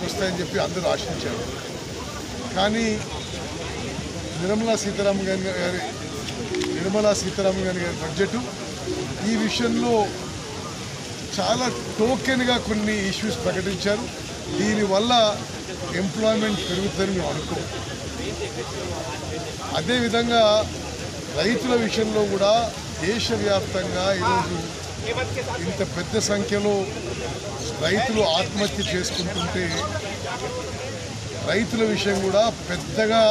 వస్తాయని చెప్పి అందరూ ఆశించారు కానీ నిర్మలా సీతారామన్ గారి గారి నిర్మలా సీతారామన్ గారి గారి బడ్జెట్ ఈ విషయంలో చాలా టోకెన్గా కొన్ని ఇష్యూస్ ప్రకటించారు దీనివల్ల ఎంప్లాయ్మెంట్ పెరుగుతుందని మేము అనుకో అదేవిధంగా రైతుల విషయంలో కూడా దేశవ్యాప్తంగా ఈరోజు ఇంత పెద్ద సంఖ్యలో రైతులు ఆత్మహత్య చేసుకుంటుంటే రైతుల విషయం కూడా పెద్దగా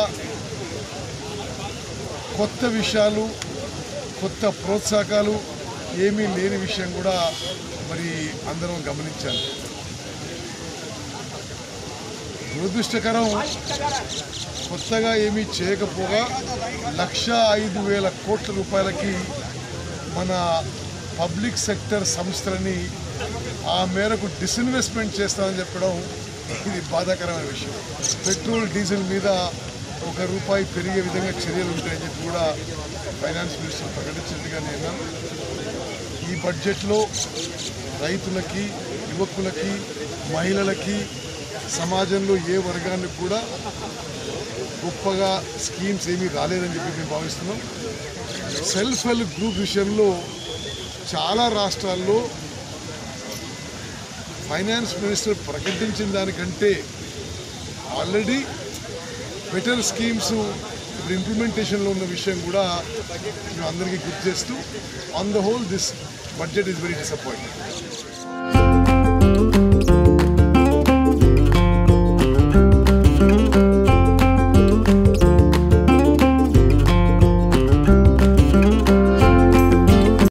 కొత్త విషయాలు కొత్త ప్రోత్సాహకాలు ఏమీ లేని విషయం కూడా మరి అందరం గమనించాలి దురదృష్టకరం కొత్తగా ఏమీ చేయకపోగా లక్ష ఐదు వేల కోట్ల రూపాయలకి మన పబ్లిక్ సెక్టర్ సంస్థలని ఆ మేరకు డిస్ఇన్వెస్ట్మెంట్ చేస్తామని చెప్పడం ఇది బాధాకరమైన విషయం పెట్రోల్ డీజిల్ మీద ఒక రూపాయి పెరిగే విధంగా చర్యలు ఉంటాయని చెప్పి కూడా ఫైనాన్స్ మినిస్టర్ ప్రకటించినట్టుగా నేను ఈ బడ్జెట్లో రైతులకి యువకులకి మహిళలకి సమాజంలో ఏ వర్గానికి కూడా గొప్పగా స్కీమ్స్ ఏమీ రాలేదని చెప్పి మేము భావిస్తున్నాం సెల్ఫ్ హెల్ప్ గ్రూప్ విషయంలో చాలా రాష్ట్రాల్లో ఫైనాన్స్ మినిస్టర్ ప్రకటించిన దానికంటే ఆల్రెడీ బెటర్ స్కీమ్స్ ఇప్పుడు ఇంప్లిమెంటేషన్లో ఉన్న విషయం కూడా మేము అందరికీ గుర్తు చేస్తూ on the whole this budget is very disappointing